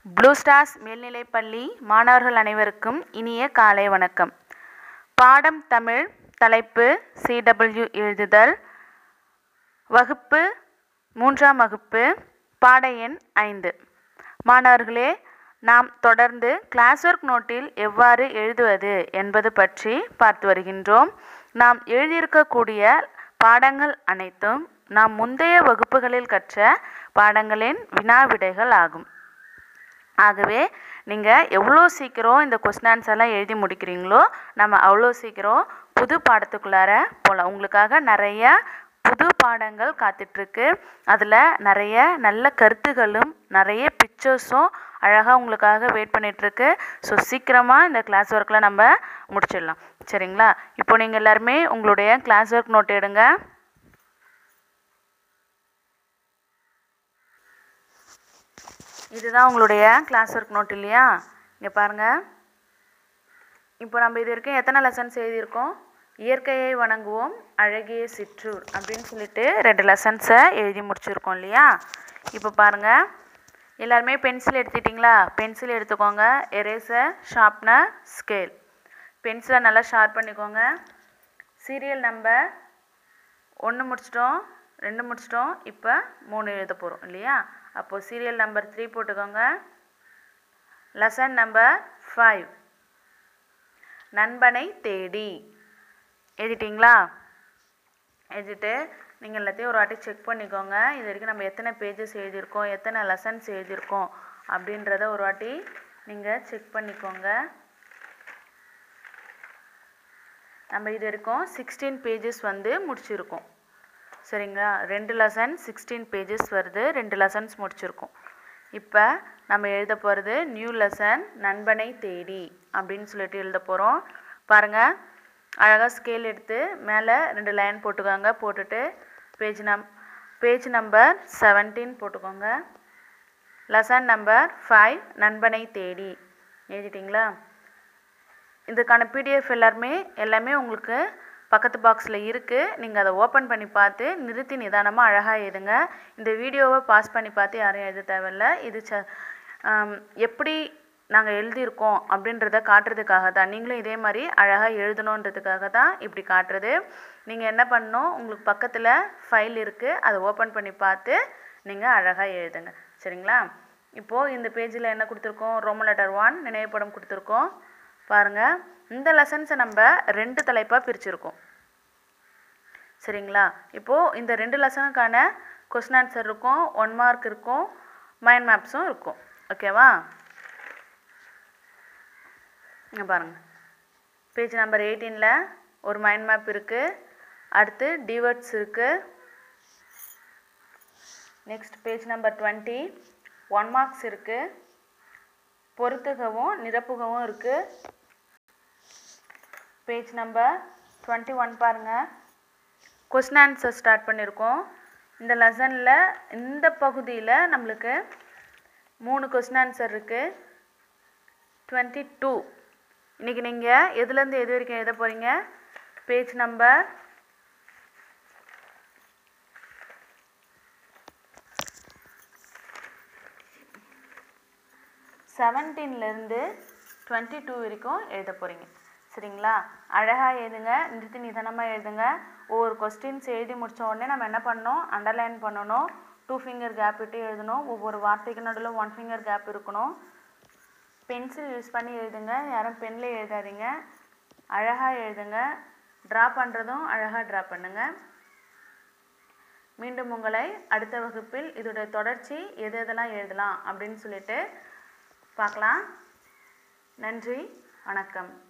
blue stars மேல்நிலைப்பள்ளி மாணவர்கள் அனைவருக்கும் இனிய காலை வணக்கம் பாடம் தமிழ் தலைப்பு சிடபிள்யூ எழுதுதல் வகுப்பு மூன்றாம் வகுப்பு பாட எண் ஐந்து மாணவர்களே நாம் தொடர்ந்து கிளாஸ் ஒர்க் நோட்டில் எவ்வாறு எழுதுவது என்பது பற்றி பார்த்து வருகின்றோம் நாம் எழுதியிருக்கக்கூடிய பாடங்கள் அனைத்தும் நாம் முந்தைய வகுப்புகளில் கற்ற பாடங்களின் வினா விடைகள் ஆகும் ஆகவே நீங்கள் எவ்வளோ சீக்கிரம் இந்த கொஸ்டின் ஆன்சர் எல்லாம் எழுதி முடிக்கிறீங்களோ நம்ம அவ்வளோ சீக்கிரம் புது பாடத்துக்குள்ளார போகலாம் உங்களுக்காக நிறைய புது பாடங்கள் காத்துட்ருக்கு அதில் நிறைய நல்ல கருத்துகளும் நிறைய பிக்சர்ஸும் அழகாக உங்களுக்காக வெயிட் பண்ணிகிட்ருக்கு ஸோ சீக்கிரமாக இந்த கிளாஸ் ஒர்க்கில் நம்ம முடிச்சிடலாம் சரிங்களா இப்போ நீங்கள் எல்லாருமே உங்களுடைய கிளாஸ் ஒர்க் நோட் எடுங்க இதுதான் உங்களுடைய கிளாஸ் ஒர்க் நோட் இல்லையா இங்கே பாருங்கள் இப்போ நம்ம இது வரைக்கும் எத்தனை லெசன்ஸ் எழுதியிருக்கோம் இயற்கையை வணங்குவோம் அழகிய சிற்றூர் அப்படின்னு சொல்லிட்டு ரெண்டு லெசன்ஸை எழுதி முடிச்சிருக்கோம் இல்லையா இப்போ பாருங்கள் எல்லாருமே பென்சில் எடுத்துட்டிங்களா பென்சில் எடுத்துக்கோங்க எரேசர் ஷார்ப்னர் ஸ்கேல் பென்சிலை நல்லா ஷார்ப் பண்ணிக்கோங்க சீரியல் நம்பர் ஒன்று முடிச்சிட்டோம் ரெண்டு முடிச்சிட்டோம் இப்போ மூணு எழுத போகிறோம் இல்லையா அப்போது சீரியல் நம்பர் த்ரீ போட்டுக்கோங்க லெசன் நம்பர் ஃபைவ் நண்பனை தேடி எழுதிட்டிங்களா எழுதிட்டு நீங்கள் எல்லாத்தையும் ஒரு வாட்டி செக் பண்ணிக்கோங்க இது வரைக்கும் நம்ம எத்தனை பேஜஸ் எழுதியிருக்கோம் எத்தனை லெசன்ஸ் எழுதியிருக்கோம் அப்படின்றத ஒரு வாட்டி நீங்கள் செக் பண்ணிக்கோங்க நம்ம இது வரைக்கும் சிக்ஸ்டீன் பேஜஸ் வந்து முடிச்சிருக்கோம் சரிங்களா ரெண்டு லெசன் சிக்ஸ்டீன் பேஜஸ் வருது ரெண்டு லெசன்ஸ் முடிச்சிருக்கோம் இப்போ நம்ம எழுத போகிறது நியூ லெசன் நண்பனை தேடி அப்படின்னு சொல்லிட்டு எழுத போகிறோம் பாருங்கள் அழகாக ஸ்கேல் எடுத்து மேலே ரெண்டு லைன் போட்டுக்கோங்க போட்டுட்டு பேஜ் நம் பேஜ் நம்பர் செவன்டீன் போட்டுக்கோங்க லெசன் நம்பர் ஃபைவ் நண்பனை தேடி எழுதிட்டிங்களா இதுக்கான பிடிஎஃப் எல்லாருமே எல்லாமே உங்களுக்கு பக்கத்து பாக்ஸில் இருக்குது நீங்கள் அதை ஓப்பன் பண்ணி பார்த்து நிறுத்தி நிதானமாக அழகாக எழுதுங்க இந்த வீடியோவை பாஸ் பண்ணி பார்த்து யாரும் எழுத தேவையில்ல இது ச எப்படி நாங்கள் எழுதியிருக்கோம் அப்படின்றத காட்டுறதுக்காக தான் நீங்களும் இதே மாதிரி அழகாக எழுதணுன்றதுக்காக தான் இப்படி காட்டுறது நீங்கள் என்ன பண்ணணும் உங்களுக்கு பக்கத்தில் ஃபைல் இருக்குது அதை ஓப்பன் பண்ணி பார்த்து நீங்கள் அழகாக எழுதுங்க சரிங்களா இப்போது இந்த பேஜில் என்ன கொடுத்துருக்கோம் ரோம லெட்டர் ஒன் நினைவுப்படம் கொடுத்துருக்கோம் பாருங்கள் இந்த லெசன்ஸை நம்ம ரெண்டு தலைப்பாக பிரிச்சுருக்கோம் சரிங்களா இப்போது இந்த ரெண்டு லெசனுக்கான கொஸ்டின் ஆன்சர் இருக்கும் ஒன் மார்க் இருக்கும் மைண்ட் மேப்ஸும் இருக்கும் ஓகேவா இங்கே பாருங்கள் பேஜ் நம்பர் எயிட்டீனில் ஒரு மைண்ட் மேப் இருக்குது அடுத்து டிவர்ட்ஸ் இருக்குது next page number twenty one marks இருக்குது பொறுத்துகவும் நிரப்புகவும் இருக்குது பேஜ் நம்பர் டுவெண்ட்டி ஒன் பாருங்கள் கொஸ்டின் ஆன்சர் ஸ்டார்ட் பண்ணியிருக்கோம் இந்த லெசனில் இந்த பகுதியில் நம்மளுக்கு மூணு கொஸ்டின் ஆன்சர் இருக்குது டுவெண்ட்டி டூ இன்றைக்கி நீங்கள் எதுலேருந்து எது வரைக்கும் எழுத போகிறீங்க பேஜ் நம்பர் செவன்டீன்லேருந்து டுவெண்ட்டி டூ வரைக்கும் எழுத போகிறீங்க சரிங்களா அழகாக எழுதுங்க நிறுத்தி நிதானமாக எழுதுங்க ஒவ்வொரு கொஸ்டின்ஸ் எழுதி முடித்த உடனே நம்ம என்ன பண்ணணும் அண்டர்லைன் பண்ணணும் டூ ஃபிங்கர் கேப் விட்டு எழுதணும் ஒவ்வொரு வார்த்தைக்கு நடுவில் ஒன் ஃபிங்கர் கேப் இருக்கணும் பென்சில் யூஸ் பண்ணி எழுதுங்க யாரும் பெனில் எழுதாதீங்க அழகாக எழுதுங்க ட்ரா பண்ணுறதும் அழகாக ட்ரா பண்ணுங்கள் மீண்டும் உங்களை அடுத்த வகுப்பில் இதோடைய தொடர்ச்சி எது எதெல்லாம் எழுதலாம் அப்படின்னு சொல்லிட்டு பார்க்கலாம் நன்றி வணக்கம்